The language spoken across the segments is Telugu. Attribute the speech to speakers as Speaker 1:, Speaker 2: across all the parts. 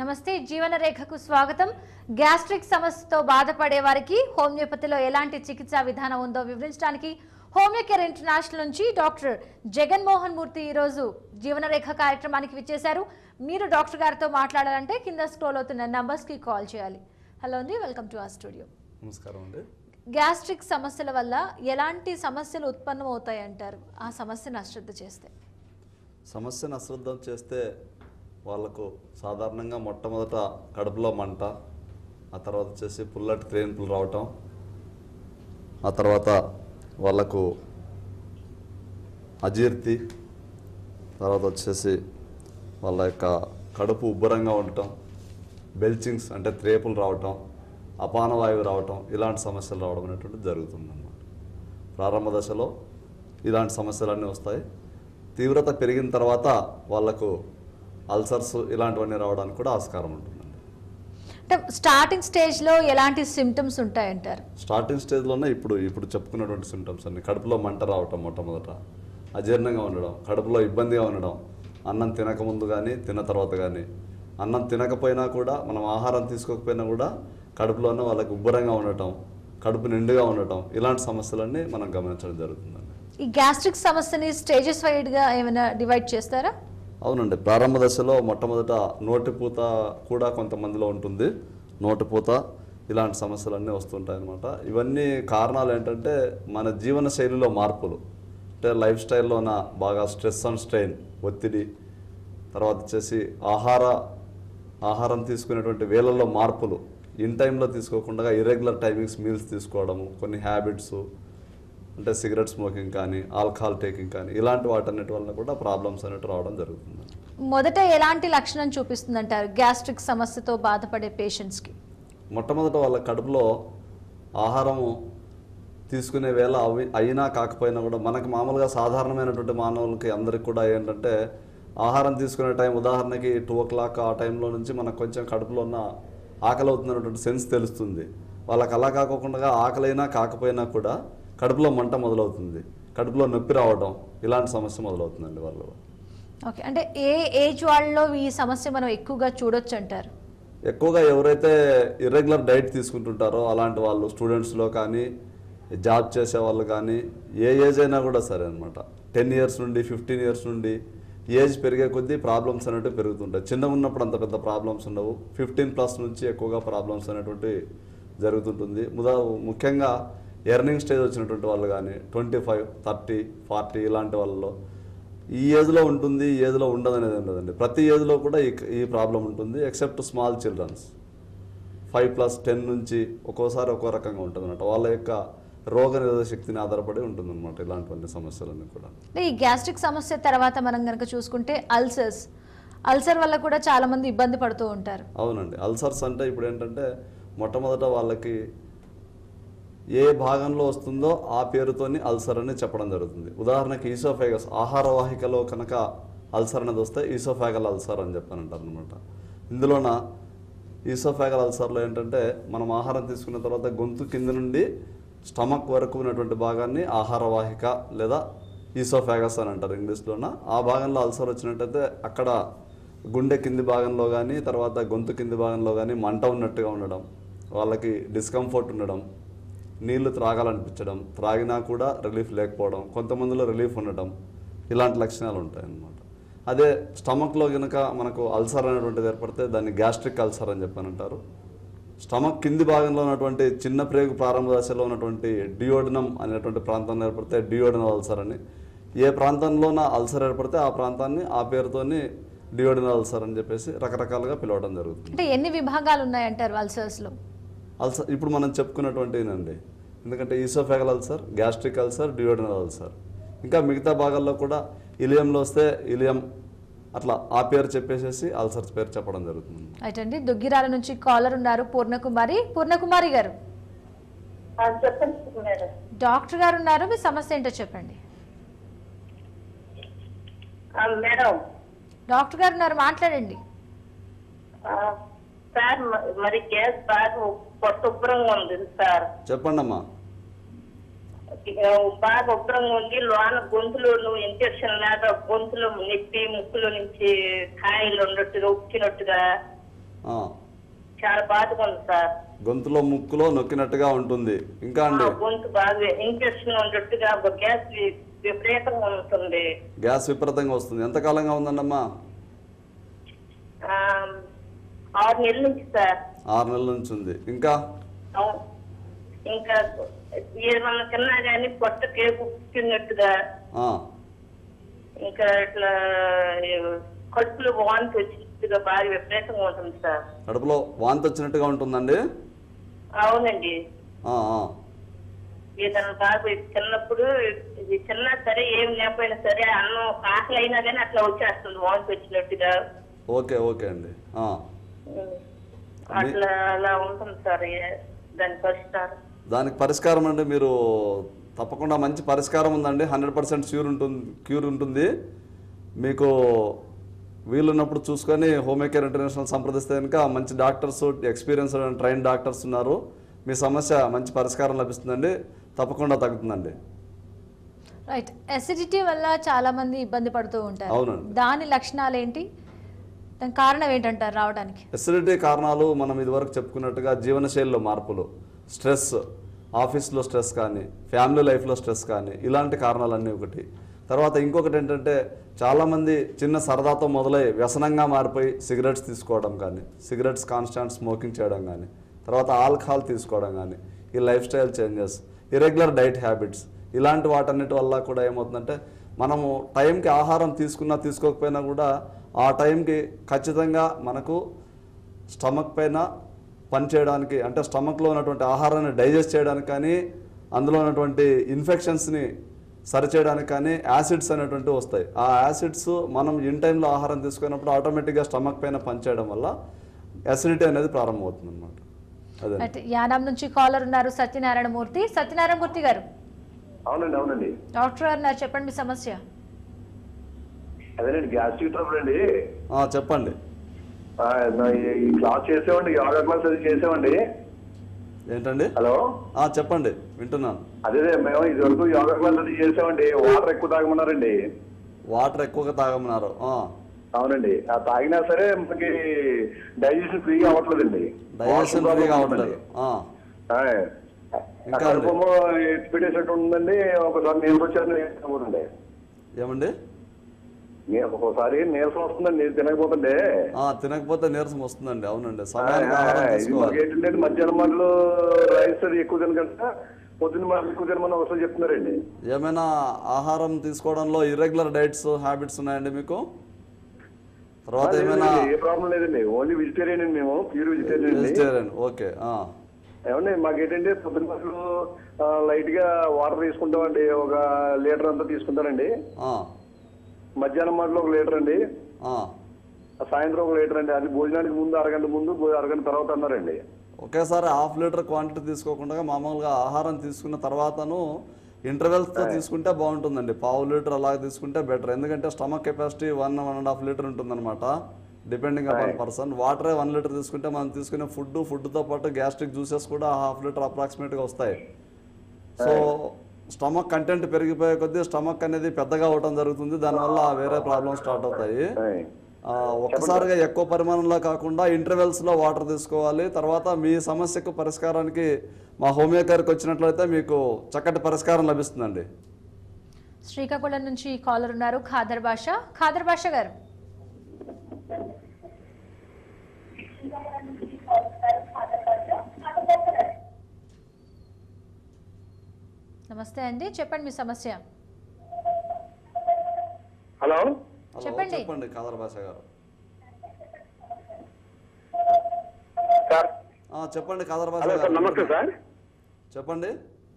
Speaker 1: నమస్తే జీవన రేఖకు స్వాగతం గ్యాస్ట్రిక్ సమస్యతో బాధపడే వారికి హోమియోపతిలో ఎలాంటి చికిత్సా విధానం ఉందో వివరించడానికి హోమియోకేర్ ఇంటర్నేషనల్ నుంచి డాక్టర్ జగన్మోహన్ మూర్తి ఈరోజు జీవన రేఖ కార్యక్రమానికి విచ్చేశారు మీరు డాక్టర్ గారితో మాట్లాడాలంటే కింద స్క్రోల్ అవుతున్న నంబర్స్కి కాల్ చేయాలి హలో అండి వెల్కమ్ టు ఆ స్టూడియో
Speaker 2: నమస్కారం అండి
Speaker 1: గ్యాస్ట్రిక్ సమస్యల వల్ల ఎలాంటి సమస్యలు ఉత్పన్నం అవుతాయి అంటారు ఆ సమస్యను అశ్రద్ధ చేస్తే
Speaker 2: సమస్యను అశ్రద్ధం చేస్తే వాళ్ళకు సాధారణంగా మొట్టమొదట కడుపులో మంట ఆ తర్వాత వచ్చేసి పుల్లటి త్రేన్పులు రావటం ఆ తర్వాత వాళ్ళకు అజీర్తి తర్వాత వచ్చేసి వాళ్ళ యొక్క కడుపు ఉబ్బరంగా ఉండటం బెల్చింగ్స్ అంటే త్రేపులు రావటం అపాన వాయువు రావటం ఇలాంటి సమస్యలు రావడం అనేటువంటి జరుగుతుందన్నమాట ప్రారంభ దశలో ఇలాంటి సమస్యలన్నీ వస్తాయి తీవ్రత పెరిగిన తర్వాత వాళ్ళకు అల్సర్స్ ఇలాంటివన్నీ రావడానికి కూడా ఆస్కారం ఉంటుందండి
Speaker 1: అంటే స్టార్టింగ్ స్టేజ్లో ఎలాంటి సిమ్టమ్స్ ఉంటాయంటారు
Speaker 2: స్టార్టింగ్ స్టేజ్లోనే ఇప్పుడు ఇప్పుడు చెప్పుకున్నటువంటి సిమ్టమ్స్ అన్ని కడుపులో మంట రావటం మొట్టమొదట అజీర్ణంగా ఉండడం కడుపులో ఇబ్బందిగా ఉండడం అన్నం తినకముందు కానీ తిన్న తర్వాత కానీ అన్నం తినకపోయినా కూడా మనం ఆహారం తీసుకోకపోయినా కూడా కడుపులోనే వాళ్ళకి ఉబ్బరంగా ఉండటం కడుపు నిండుగా ఉండటం ఇలాంటి సమస్యలన్నీ మనం గమనించడం జరుగుతుందండి
Speaker 1: ఈ గ్యాస్ట్రిక్ సమస్యని స్టేజెస్ వైడ్గా ఏమైనా డివైడ్ చేస్తారా
Speaker 2: అవునండి ప్రారంభ దశలో మొట్టమొదట నోటిపూత కూడా కొంతమందిలో ఉంటుంది నోటిపూత ఇలాంటి సమస్యలన్నీ వస్తుంటాయి అన్నమాట ఇవన్నీ కారణాలు ఏంటంటే మన జీవన శైలిలో మార్పులు అంటే లైఫ్ స్టైల్లోన బాగా స్ట్రెస్ అండ్ స్ట్రెయిన్ ఒత్తిడి తర్వాత వచ్చేసి ఆహార ఆహారం తీసుకునేటువంటి వేళల్లో మార్పులు ఇన్ టైంలో తీసుకోకుండా ఇర్రెగ్యులర్ టైమింగ్స్ మీల్స్ తీసుకోవడము కొన్ని హ్యాబిట్స్ అంటే సిగరెట్ స్మోకింగ్ కానీ ఆల్కహాల్ టేకింగ్ కానీ ఇలాంటి వాటన్నిటి వలన కూడా ప్రాబ్లమ్స్ అనేవి రావడం జరుగుతుంది
Speaker 1: మొదట ఎలాంటి లక్షణం చూపిస్తుందంటారు గ్యాస్ట్రిక్ సమస్యతో బాధపడే పేషెంట్స్కి
Speaker 2: మొట్టమొదట వాళ్ళ కడుపులో ఆహారము తీసుకునే వేళ అవి అయినా కాకపోయినా కూడా మనకి మామూలుగా సాధారణమైనటువంటి మానవులకి అందరికి కూడా ఏంటంటే ఆహారం తీసుకునే టైం ఉదాహరణకి టూ ఓ క్లాక్ ఆ టైంలో నుంచి మనకు కొంచెం కడుపులో ఉన్న ఆకలి అవుతున్నటువంటి సెన్స్ తెలుస్తుంది వాళ్ళకి అలా కాకుండా ఆకలైనా కాకపోయినా కూడా కడుపులో మంట మొదలవుతుంది కడుపులో నొప్పి రావడం ఇలాంటి సమస్య మొదలవుతుందండి వాళ్ళు
Speaker 1: ఓకే అంటే ఏ ఏజ్ వాళ్ళలో ఈ సమస్య మనం ఎక్కువగా చూడొచ్చు అంటారు
Speaker 2: ఎక్కువగా ఎవరైతే ఇర్రెగ్యులర్ డైట్ తీసుకుంటుంటారో అలాంటి వాళ్ళు స్టూడెంట్స్లో కానీ జాబ్ చేసే వాళ్ళు కానీ ఏ ఏజ్ అయినా కూడా సరే అనమాట టెన్ ఇయర్స్ నుండి ఫిఫ్టీన్ ఇయర్స్ నుండి ఏజ్ పెరిగే కొద్దీ ప్రాబ్లమ్స్ అనేవి పెరుగుతుంటాయి చిన్న ఉన్నప్పుడు అంత పెద్ద ప్రాబ్లమ్స్ ఉండవు ఫిఫ్టీన్ ప్లస్ నుంచి ఎక్కువగా ప్రాబ్లమ్స్ అనేటువంటి జరుగుతుంటుంది ముదా ముఖ్యంగా ఎర్నింగ్ స్టేజ్ వచ్చినటువంటి వాళ్ళు కానీ ట్వంటీ ఫైవ్ థర్టీ ఫార్టీ ఇలాంటి వాళ్ళలో ఈ ఏజ్లో ఉంటుంది ఈ ఏజ్లో ఉండదు అనేది ఉండదండి ప్రతి ఏజ్లో కూడా ఈ ఈ ప్రాబ్లం ఉంటుంది except small childrens five plus ten నుంచి ఒక్కోసారి ఒక్కో రకంగా ఉంటుంది అనమాట వాళ్ళ యొక్క రోగ నిరోధక శక్తిని ఆధారపడి ఉంటుంది అనమాట ఇలాంటివన్నీ సమస్యలన్నీ కూడా
Speaker 1: అంటే ఈ గ్యాస్ట్రిక్ సమస్య తర్వాత మనం కనుక చూసుకుంటే అల్సర్స్ అల్సర్ వల్ల కూడా చాలా మంది ఇబ్బంది పడుతూ ఉంటారు
Speaker 2: అవునండి అల్సర్స్ అంటే ఇప్పుడు ఏంటంటే మొట్టమొదట వాళ్ళకి ఏ భాగంలో వస్తుందో ఆ పేరుతోని అల్సర్ అని చెప్పడం జరుగుతుంది ఉదాహరణకి ఈసోఫేగస్ ఆహార వాహికలో కనుక అల్సర్ అనేది వస్తే ఈసోఫాగల్ అల్సర్ అని చెప్పానంటారు అనమాట ఇందులోన ఈసోఫాగల్ అల్సర్లో ఏంటంటే మనం ఆహారం తీసుకున్న తర్వాత గొంతు కింద నుండి స్టమక్ వరకు ఉన్నటువంటి భాగాన్ని ఆహార వాహిక లేదా ఈసోఫాగస్ అని అంటారు ఇంగ్లీష్లోన ఆ భాగంలో అల్సర్ వచ్చినట్టయితే అక్కడ గుండె కింది భాగంలో కానీ తర్వాత గొంతు కింది భాగంలో కానీ మంట ఉన్నట్టుగా ఉండడం వాళ్ళకి డిస్కంఫర్ట్ ఉండడం నీళ్లు త్రాగాలనిపించడం త్రాగినా కూడా రిలీఫ్ లేకపోవడం కొంతమందిలో రిలీఫ్ ఉండటం ఇలాంటి లక్షణాలు ఉంటాయి అన్నమాట అదే స్టమక్లో కనుక మనకు అల్సర్ అనేటువంటిది ఏర్పడితే దాన్ని గ్యాస్ట్రిక్ అల్సర్ అని చెప్పని అంటారు స్టమక్ కింది భాగంలో ఉన్నటువంటి చిన్న ప్రేగు ప్రారంభ దశలో ఉన్నటువంటి డియోడినం అనేటువంటి ప్రాంతంలో ఏర్పడితే డియోడినల్ అల్సర్ అని ఏ ప్రాంతంలోన అల్సర్ ఏర్పడితే ఆ ప్రాంతాన్ని ఆ పేరుతోని డియోడినల్ అల్సర్ అని చెప్పేసి రకరకాలుగా పిలవడం జరుగుతుంది
Speaker 1: అంటే ఎన్ని విభాగాలు ఉన్నాయంటారు అల్సర్స్లో
Speaker 2: అల్సర్ ఇప్పుడు మనం చెప్పుకున్నటువంటినండి ఎందుకంటే oesophageal ulcer gastric ulcer duodenal ulcer ఇంకా మిగతా భాగాల్లో కూడా ఇలియంలో వస్తే ఇలియం అట్లా ఆ పేరు చెప్పేసేసి అల్సర్స్ పేరు చెప్పడం జరుగుతుంది
Speaker 1: రైట్ అండి దుగ్గిరాల నుంచి కాలర్ ఉన్నారు పూర్ణకుమారి పూర్ణకుమారి గారు
Speaker 3: ఆ, చెప్పండి మేడం
Speaker 1: డాక్టర్ గారు ఉన్నారు మీ సమస్య ఏంటో చెప్పండి
Speaker 3: ఆ, మేడం
Speaker 1: డాక్టర్ గారు ఉన్నారు మాట్లాడండి
Speaker 3: ఆ, సార్ మ- మరి గ్యాస్ బాగా పొట్ట ఉబ్బరంగా ఉంది సార్
Speaker 2: చెప్పండి అమ్మా
Speaker 3: ఆ, బాగా ఉబ్బరంగా ఉంది లోన గొంతులో ఇన్ఫెక్షన్ లాగా గొంతులో నొప్పి ముక్కులో నుంచి కాయలు ఉన్నట్టుగా ఉక్కినట్టుగా
Speaker 2: ఆ,
Speaker 3: చాలా బాధగా ఉంది సార్
Speaker 2: గొంతులో ముక్కులో నొక్కినట్టుగా ఉంటుంది ఇంకా
Speaker 3: ఆ,
Speaker 2: అండి
Speaker 3: గొంతు బాగా ఇన్ఫెక్షన్ ఉన్నట్టుగా గ్యాస్ వి- విపరీతంగా ఉంటుంది
Speaker 2: గ్యాస్ విపరీతంగా వస్తుంది ఎంతకాలంగా ఉందండమ్మా
Speaker 3: ఆ, ఆరు నెలల నుంచి సార్
Speaker 2: ఆరు నెలల నుంచి ఉంది ఇంకా
Speaker 3: అవును. ఇంకా ఏమన్నా తిన్నా కానీ పొట్ట కేకు తిన్నట్టుగా
Speaker 2: ఆ,
Speaker 3: ఇంకా ఇట్లా ఏ, కడుపులో వాంతి వచ్చినట్టుగా బాగా విపరీతంగా ఉంటుంది సార్
Speaker 2: కడుపులో వాంతి వచ్చినట్టుగా ఉంటుందండి
Speaker 3: అవునండి
Speaker 2: ఆ, ఆ.
Speaker 3: ఏదైనా బాగా చిన్నప్పుడు ఇది చిన్న సరే ఏం లేకపోయినా సరే అన్నం ఆకలి అయినా కానీ అట్లా వచ్చేస్తుంది వాంతి వచ్చినట్టుగా
Speaker 2: ఓకే ఓకే అండి ఆ.
Speaker 3: ఉం. అట్లా అలా ఉంటుంది సార్ ఏ- దాని పరిష్కారం
Speaker 2: దానికి పరిష్కారం అండి మీరు తప్పకుండా మంచి పరిష్కారం ఉందండి హండ్రెడ్ పర్సెంట్ క్యూర్ ఉంటుంది క్యూర్ ఉంటుంది మీకు వీలున్నప్పుడు చూసుకొని హోమియో కేర్ ఇంటర్నేషనల్ సంప్రదిస్తే కనుక మంచి డాక్టర్స్ ఎక్స్పీరియన్స్ ట్రైన్ డాక్టర్స్ ఉన్నారు మీ సమస్య మంచి పరిష్కారం లభిస్తుందండి తప్పకుండా తగ్గుతుందండి
Speaker 1: రైట్ ఎసిడిటీ వల్ల చాలా మంది ఇబ్బంది పడుతూ ఉంటారు
Speaker 2: అవునండి.
Speaker 1: దాని లక్షణాలు ఏంటి దాని కారణం ఏంటంటారు రావడానికి
Speaker 2: ఎసిడిటీ కారణాలు మనం ఇదివరకు చెప్పుకున్నట్టుగా జీవనశైలిలో మార్పులు స్ట్రెస్ ఆఫీస్లో స్ట్రెస్ కానీ ఫ్యామిలీ లైఫ్లో స్ట్రెస్ కానీ ఇలాంటి కారణాలన్నీ ఒకటి తర్వాత ఇంకొకటి ఏంటంటే చాలామంది చిన్న సరదాతో మొదలై వ్యసనంగా మారిపోయి సిగరెట్స్ తీసుకోవడం కానీ సిగరెట్స్ కాన్స్టాంట్ స్మోకింగ్ చేయడం కానీ తర్వాత ఆల్కహాల్ తీసుకోవడం కానీ ఈ lifestyle changes irregular diet habits ఇలాంటి వాటన్నిటి వల్ల కూడా ఏమవుతుందంటే మనము టైంకి ఆహారం తీసుకున్నా తీసుకోకపోయినా కూడా ఆ టైంకి ఖచ్చితంగా మనకు స్టమక్ పైన పనిచేయడానికి అంటే స్టమక్లో ఉన్నటువంటి ఆహారాన్ని డైజెస్ట్ చేయడానికి కానీ అందులో ఉన్నటువంటి ఇన్ఫెక్షన్స్ని సరిచేయడానికి కానీ యాసిడ్స్ అనేటువంటివి వస్తాయి ఆ యాసిడ్స్ మనం ఇన్ టైంలో ఆహారం తీసుకున్నప్పుడు ఆటోమేటిక్గా స్టమక్ పైన పనిచేయడం వల్ల అసిడిటీ అనేది ప్రారంభమవుతుంది అనమాట అదే
Speaker 1: రైట్ యానాం నుంచి కాలర్ ఉన్నారు సత్యనారాయణ మూర్తి సత్యనారాయణ మూర్తి గారు
Speaker 4: అవునండి అవునండి
Speaker 1: డాక్టర్ గారు ఉన్నారు చెప్పండి మీ సమస్య
Speaker 4: అదేనండి గ్యాస్ట్రిక్ ట్రబుల్ అండి
Speaker 2: ఆ, చెప్పండి
Speaker 4: ఆ, నా ఈ- ఈ క్లాస్ చేసామండి యోగా క్లాస్ అది చేసామండి
Speaker 2: ఏంటండి
Speaker 4: హలో
Speaker 2: ఆ, చెప్పండి వింటున్నాను
Speaker 4: అదే మేము ఇది వరకు యోగా క్లాస్ అది చేసామండి వాటర్ ఎక్కువ తాగమన్నారండి
Speaker 2: వాటర్ ఎక్కువగా తాగమన్నారు ఆ,
Speaker 4: అవునండి ఆ తాగినా సరే మనకి డైజెషన్ ఫ్రీగా అవ్వట్లేదండి
Speaker 2: డైజెషన్
Speaker 4: వాటర్
Speaker 2: ఫ్రీగా
Speaker 4: ప్రాబ్లం
Speaker 2: అవ్వట్లేదు ఆ,
Speaker 4: ఆ,
Speaker 2: ఇంకా అండి?
Speaker 4: కడుపేమో ఎత్తిపెట్టేసినట్టు ఉందండి ఒకసారి నీళ్ళు వచ్చారండి
Speaker 2: ఏమండి
Speaker 4: ఒక్కోసారి నీరసం వస్తుందండి నేను తినకపోతుంటే
Speaker 2: ఆ, తినకపోతే నీరసం వస్తుందండి అవునండి
Speaker 4: ఆ,
Speaker 2: సమయానికి ఆహారం
Speaker 4: ఇది
Speaker 2: తీసుకోవాలి
Speaker 4: మాకు ఏంటంటే మధ్యాహ్నం మాటలు రైస్ అది ఎక్కువ తినకుండా పొద్దున్న మాటలు ఎక్కువ తినమని ఒకసారి చెప్తున్నారండి
Speaker 2: ఏమైనా ఆహారం తీసుకోవడంలో ఇర్రెగ్యులర్ డైట్స్ హ్యాబిట్స్ ఉన్నాయండి మీకు తర్వాత ఏమైనా
Speaker 4: లేదండి, ఏ ప్రాబ్లం లేదండి ఓన్లీ వెజిటేరియన్ అండి మేము ప్యూర్ వెజిటేరియన్ అండి
Speaker 2: వెజిటేరియన్ ఓకే ఆ,
Speaker 4: ఏమండి మాకేంటంటే పొద్దున్న మాటలు లైట్ గా వాటర్ తీసుకుంటామండి ఒక లీటర్ అంతా తీసుకుంటానండి
Speaker 2: ఆ,
Speaker 4: మధ్యాహ్నం మాటలు ఒక లీటర్ అండి
Speaker 2: ఆ.
Speaker 4: సాయంత్రం ఒక లీటర్ అండి అది భోజనానికి ముందు అరగంట ముందు భో- అరగంట తర్వాత అన్నారండి
Speaker 2: ఒకేసారి హాఫ్ లీటర్ క్వాంటిటీ తీసుకోకుండా మామూలుగా ఆహారం తీసుకున్న తర్వాతను ఇంటర్వెల్స్తో తీసుకుంటే బాగుంటుందండి పావు లీటర్ అలాగ తీసుకుంటే బెటర్ ఎందుకంటే stomach capacity one one and half litre ఉంటుందన్నమాట డిపెండింగ్ అపాన్ పర్సన్ వాటరే వన్ లీటర్ తీసుకుంటే మనం తీసుకునే ఫుడ్ ఫుడ్తో పాటు గ్యాస్ట్రిక్ జ్యూసెస్ కూడా హాఫ్ లీటర్ అప్రాక్సిమేట్గా వస్తాయి సో స్టమక్ కంటెంట్ పెరిగిపోయే కొద్దీ స్టమక్ అనేది పెద్దగా అవడం జరుగుతుంది దానివల్ల వేరే ప్రాబ్లమ్స్ స్టార్ట్ అవుతాయి
Speaker 4: ఆయ్.
Speaker 2: ఆ, ఒక్కసారిగా ఎక్కువ పరిమాణంలో కాకుండా ఇంటర్వెల్స్లో వాటర్ తీసుకోవాలి తర్వాత మీ సమస్యకు పరిష్కారానికి మా హోమియో కేర్కి వచ్చినట్లయితే మీకు చక్కటి పరిష్కారం లభిస్తుందండి
Speaker 1: శ్రీకాకుళం నుంచి కాలర్ ఉన్నారు ఖాదర్ భాష ఖాదర్ భాష గారు నమస్తే అండి చెప్పండి మీ సమస్య
Speaker 4: హలో
Speaker 2: హలో
Speaker 1: చెప్పండి.
Speaker 2: చెప్పండి కాదర్ భాష గారు
Speaker 4: సార్
Speaker 2: ఆ, చెప్పండి కాదర్ భాష
Speaker 4: హలో సార్ నమస్తే
Speaker 2: గారు
Speaker 4: సార్
Speaker 2: చెప్పండి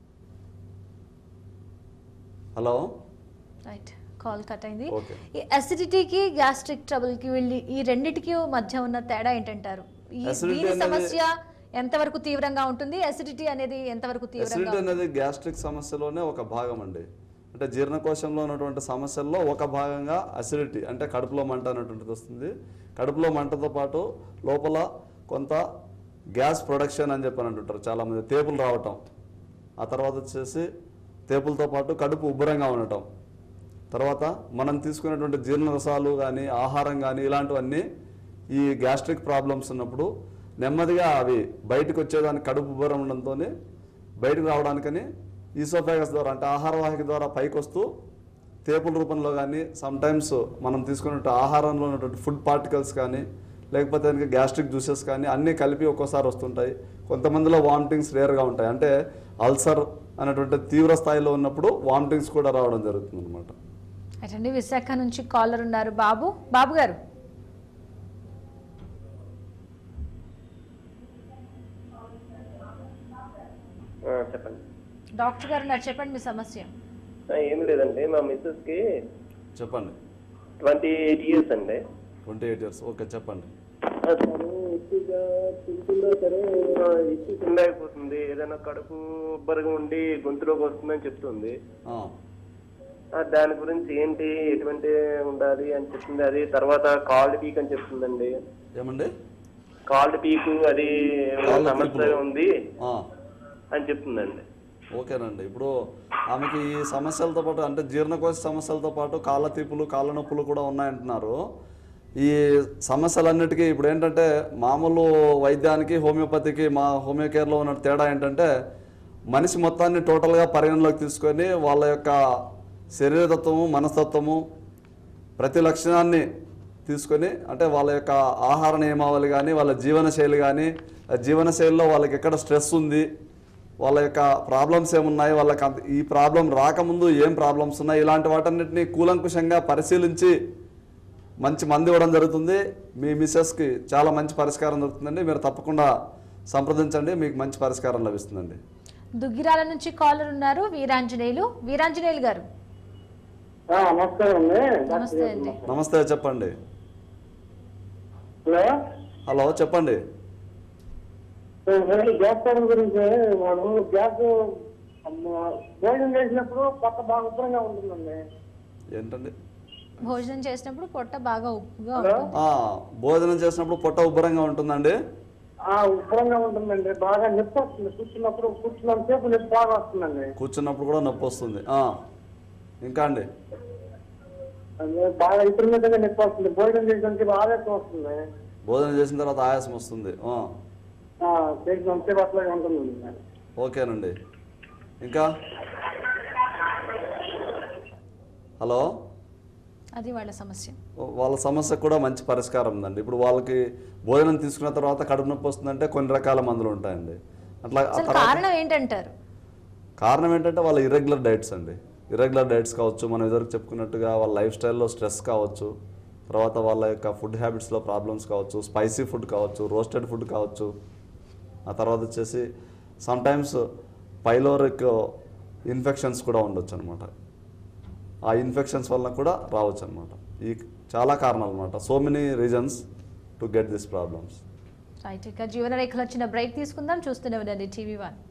Speaker 2: హలో
Speaker 1: రైట్ కాల్ కట్ అయింది
Speaker 2: ఓకే.
Speaker 1: ఈ అసిడిటీకి గ్యాస్ట్రిక్ ట్రబుల్ కి వెళ్ళి ఈ రెండిటికి మధ్య ఉన్న తేడా ఏంటంటారు ఈ
Speaker 2: Acidity
Speaker 1: దీని
Speaker 2: అనేది-
Speaker 1: సమస్య ఎంతవరకు తీవ్రంగా ఉంటుంది అసిడిటీ అనేది ఎంతవరకు తీవ్రంగా
Speaker 2: ఎసిడిటీ అనేది గ్యాస్ట్రిక్ సమస్యలోనే ఒక భాగం అండి అంటే జీర్ణకోశంలో ఉన్నటువంటి సమస్యల్లో ఒక భాగంగా అసిడిటీ అంటే కడుపులో మంట అనేటువంటిది వస్తుంది కడుపులో మంటతో పాటు లోపల కొంత గ్యాస్ ప్రొడక్షన్ అని చెప్పని అంటుంటారు చాలామంది తేపులు రావటం ఆ తర్వాత వచ్చేసి తేపులతో పాటు కడుపు ఉబ్బరంగా ఉండటం తర్వాత మనం తీసుకునేటువంటి జీర్ణరసాలు కానీ ఆహారం కానీ ఇలాంటివన్నీ ఈ గ్యాస్ట్రిక్ ప్రాబ్లమ్స్ ఉన్నప్పుడు నెమ్మదిగా అవి బయటకు వచ్చేదానికి కడుపు ఉబ్బరం ఉండడంతో బయటకు రావడానికని ఈసోఫాగస్ ద్వారా అంటే ఆహార వాహిక ద్వారా పైకి వస్తూ తేపుల రూపంలో కానీ సమ్టైమ్స్ మనం తీసుకున్నట్టు ఆహారంలో ఉన్నటువంటి ఫుడ్ పార్టికల్స్ కానీ లేకపోతే కనుక గ్యాస్ట్రిక్ జ్యూసెస్ కానీ అన్నీ కలిపి ఒక్కోసారి వస్తుంటాయి కొంతమందిలో వామిటింగ్స్ రేర్గా ఉంటాయి అంటే అల్సర్ అనేటువంటి తీవ్ర స్థాయిలో ఉన్నప్పుడు వామిటింగ్స్ కూడా రావడం జరుగుతుంది అనమాట
Speaker 1: అటండి విశాఖ నుంచి కాలర్ ఉన్నారు బాబు బాబు గారు
Speaker 5: ఆ, చెప్పండి
Speaker 1: డాక్టర్ గారు ఉన్నారు చెప్పండి మీ సమస్య
Speaker 5: ఆ, ఏం లేదండి మా మిస్సెస్ కి
Speaker 2: చెప్పండి
Speaker 5: ట్వంటీ ఎయిట్ ఇయర్స్ అండి
Speaker 2: ట్వంటీ ఎయిట్ ఇయర్స్ ఓకే చెప్పండి
Speaker 5: ఆ, తను ఎక్కువగా తింటున్నా సరే ఆ, ఎక్కువ తినలేకపోతుంది ఏదైనా కడుపు ఉబ్బరగా ఉండి గొంతులోకి వస్తుందని చెప్తుంది
Speaker 2: ఆ,
Speaker 5: ఆ, దాని గురించి ఏంటి ఎటువంటి ఉండాలి అని చెప్తుంది అది తర్వాత కాల్డ్ పీక్ అని చెప్తుందండి
Speaker 2: ఏమండి
Speaker 5: కాల్డ్ పీక్ అది
Speaker 2: కాళ్ళ
Speaker 5: సమస్య
Speaker 2: పీకులు.
Speaker 5: ఉంది
Speaker 2: ఆ,
Speaker 5: అని చెప్తుందండి
Speaker 2: ఓకేనండి ఇప్పుడు ఆమెకి ఈ సమస్యలతో పాటు అంటే జీర్ణకోశ సమస్యలతో పాటు కాళ్ళ తీపులు కాళ్ళ నొప్పులు కూడా ఉన్నాయంటున్నారు ఈ సమస్యలన్నిటికీ ఇప్పుడు ఏంటంటే మామూలు వైద్యానికి హోమియోపతికి మా హోమియో కేర్లో ఉన్న తేడా ఏంటంటే మనిషి మొత్తాన్ని టోటల్గా పరిగణలోకి తీసుకొని వాళ్ళ యొక్క శరీరతత్వము మనస్తత్వము ప్రతి లక్షణాన్ని తీసుకొని అంటే వాళ్ళ యొక్క ఆహార నియమావళి కానీ వాళ్ళ జీవనశైలి కానీ ఆ జీవనశైలిలో వాళ్ళకి ఎక్కడ స్ట్రెస్ ఉంది వాళ్ళ యొక్క ప్రాబ్లమ్స్ ఏమున్నాయి వాళ్ళకి అంత- ఈ ప్రాబ్లం రాకముందు ఏం ప్రాబ్లమ్స్ ఉన్నాయి ఇలాంటి వాటన్నిటిని కూలంకుషంగా పరిశీలించి మంచి మంది ఇవ్వడం జరుగుతుంది మీ మిస్సెస్కి చాలా మంచి పరిష్కారం దొరుకుతుందండి మీరు తప్పకుండా సంప్రదించండి మీకు మంచి పరిష్కారం లభిస్తుందండి
Speaker 1: దుగ్గిరాల నుంచి కాలర్ ఉన్నారు వీరాంజనేయులు వీరాంజనేయులు గారు
Speaker 6: నమస్కారం అండి
Speaker 1: నమస్తే అండి
Speaker 2: నమస్తే చెప్పండి
Speaker 6: హలో
Speaker 2: హలో చెప్పండి
Speaker 6: నేను గ్యాస్ ట్రబుల్ గురించి వాడు గ్యాస్ అమ్మ, భోజనం చేసినప్పుడు కొత్త బాగా ఉత్తరంగా ఉంటుందండి
Speaker 2: ఏంటండి
Speaker 1: భోజనం చేసినప్పుడు పొట్ట బాగా ఉప్పుగా
Speaker 6: హలో
Speaker 1: ఉంటుంది
Speaker 2: ఆ, భోజనం చేసినప్పుడు పొట్ట ఉబ్బరంగా ఉంటుందండి
Speaker 6: ఆ ఉత్తరంగా ఉంటుందండి బాగా నొప్పి వస్తుంది కూర్చున్నప్పుడు కూర్చున్నంతసేపు నొప్పి బాగా వస్తుందండి
Speaker 2: కూర్చున్నప్పుడు కూడా నొప్పి వస్తుంది ఆ, ఇంకా అండి
Speaker 6: అదే బాగా విపరీతంగా నొప్పి వస్తుంది భోజనం చేసినందుకు బాగా ఎక్కువ వస్తుంది
Speaker 2: భోజనం చేసిన తర్వాత ఆయాసం వస్తుంది ఆ,
Speaker 6: ఆ, చేసినంతసేపు అట్లాగే ఉంటుందండి
Speaker 2: ఓకేనండి ఇంకా హలో
Speaker 1: అది వాళ్ళ సమస్య
Speaker 2: వాళ్ళ సమస్య కూడా మంచి పరిష్కారం ఉందండి ఇప్పుడు వాళ్ళకి భోజనం తీసుకున్న తర్వాత కడుపు నొప్పి వస్తుందంటే కొన్ని రకాల మందులు ఉంటాయండి అట్లా ఆ
Speaker 1: అసలు
Speaker 2: తర్వాత
Speaker 1: కారణం ఏంటంటారు
Speaker 2: కారణం ఏంటంటే వాళ్ళ ఇర్రెగ్యులర్ డైట్స్ అండి ఇర్రెగ్యులర్ డైట్స్ కావచ్చు మనం ఇదివరకు చెప్పుకున్నట్టుగా వాళ్ళ లైఫ్ స్టైల్లో స్ట్రెస్ కావచ్చు తర్వాత వాళ్ళ యొక్క ఫుడ్ హ్యాబిట్స్లో ప్రాబ్లమ్స్ కావచ్చు స్పైసీ ఫుడ్ కావచ్చు రోస్టెడ్ ఫుడ్ కావచ్చు ఆ తర్వాత వచ్చేసి సమ్టైమ్స్ పైలోరిక్ ఇన్ఫెక్షన్స్ కూడా ఉండొచ్చు అనమాట ఆ ఇన్ఫెక్షన్స్ వల్ల కూడా రావచ్చు అనమాట ఈ చాలా కారణాలు అనమాట so many reasons to get this problems
Speaker 1: right ఇక జీవన రేఖలో వచ్చిన బ్రేక్ తీసుకుందాం చూస్తూనే ఉండండి టీవీ వన్